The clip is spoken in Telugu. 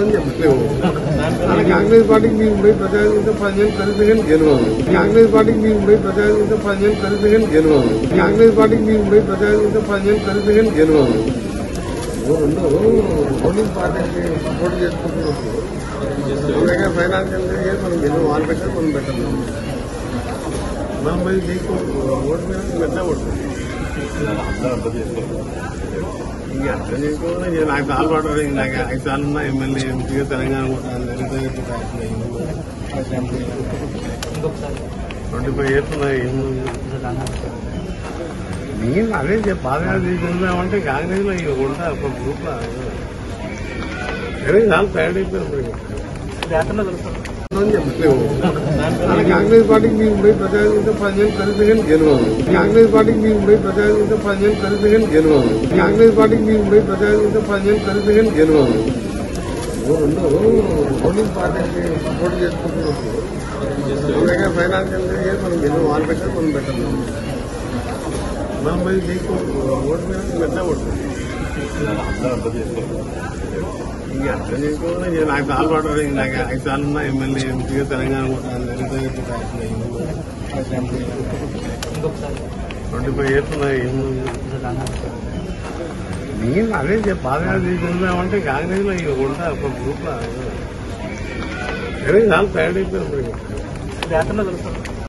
అని చెప్పలేవు అలా కాంగ్రెస్ పార్టీకి మీకు పోయి ప్రజానికంతో పదిహేను కలిసి కానీ గెలవాలి కాంగ్రెస్ పార్టీకి మీకు పోయి ప్రజానికంతో పదిహేను కలిసి కానీ గెలవాలి కాంగ్రెస్ పార్టీకి మీకు పోయి ప్రజానికంతో పదిహేను కలిసి కానీ గెలవాలి రెండు రూలింగ్ పార్టీకి సపోర్ట్ చేసుకుంటున్నప్పుడు మన దగ్గర ఫైనాన్షియల్ మనం గెలవ వాళ్ళు పెట్టారు మనం పెట్టాలి మనం పోయి తీసుకోవాలి ఓటు మీద పెట్టా ఓటు ఇంక అర్థం చేసుకోవాలి ఇంక నాకు సార్లు పడరు ఇంక నాకు ఐదు సార్లు ఉన్నా ఎమ్మెల్యే ఎంపీగా తెలంగాణ ట్వంటీ ఫైవ్ ఇయర్స్ ఉన్నాయి నేను అదే చెప్పి బాగా తీసుకుందామంటే కాంగ్రెస్ లో ఇక ఉంటా ఒక గ్రూప్ లో కానీ చాలా తయారు అయిపోయింది అని చెప్పలేవు అలా కాంగ్రెస్ పార్టీకి మీకు పోయి ప్రజానికంతో పదిహేను కలిసి కానీ గెలవాలి కాంగ్రెస్ పార్టీకి మీకు పోయి ప్రజానికంతో పదిహేను కలిసి కానీ గెలవాలి కాంగ్రెస్ పార్టీకి మీకు పోయి ప్రజానికంతో పదిహేను కలిసి కానీ గెలవాలి రెండు రూలింగ్ పార్టీకి సపోర్ట్ చేసుకుంటున్నప్పుడు మన దగ్గర ఫైనాన్షియల్ మనం గెలవ వాళ్ళు పెట్టారు మనం పెట్టాలి మనం పోయి తీసుకోవాలి ఓటు మీద పెట్టా ఓటు ఇంక అర్థం చేసుకోవాలి ఇంక నాకు సార్లు పడరు ఇంక నాకు ఐదు సార్లు ఉన్నా ఎమ్మెల్యే ఎంపీగా తెలంగాణ ట్వంటీ ఫైవ్ ఇయర్స్ ఉన్నాయి నేను అదే చెప్పి బాగా తీసుకుందామంటే కాంగ్రెస్ లో ఇక ఉంటా ఒక గ్రూప్ లో కానీ చాలా తయారు అయిపోయింది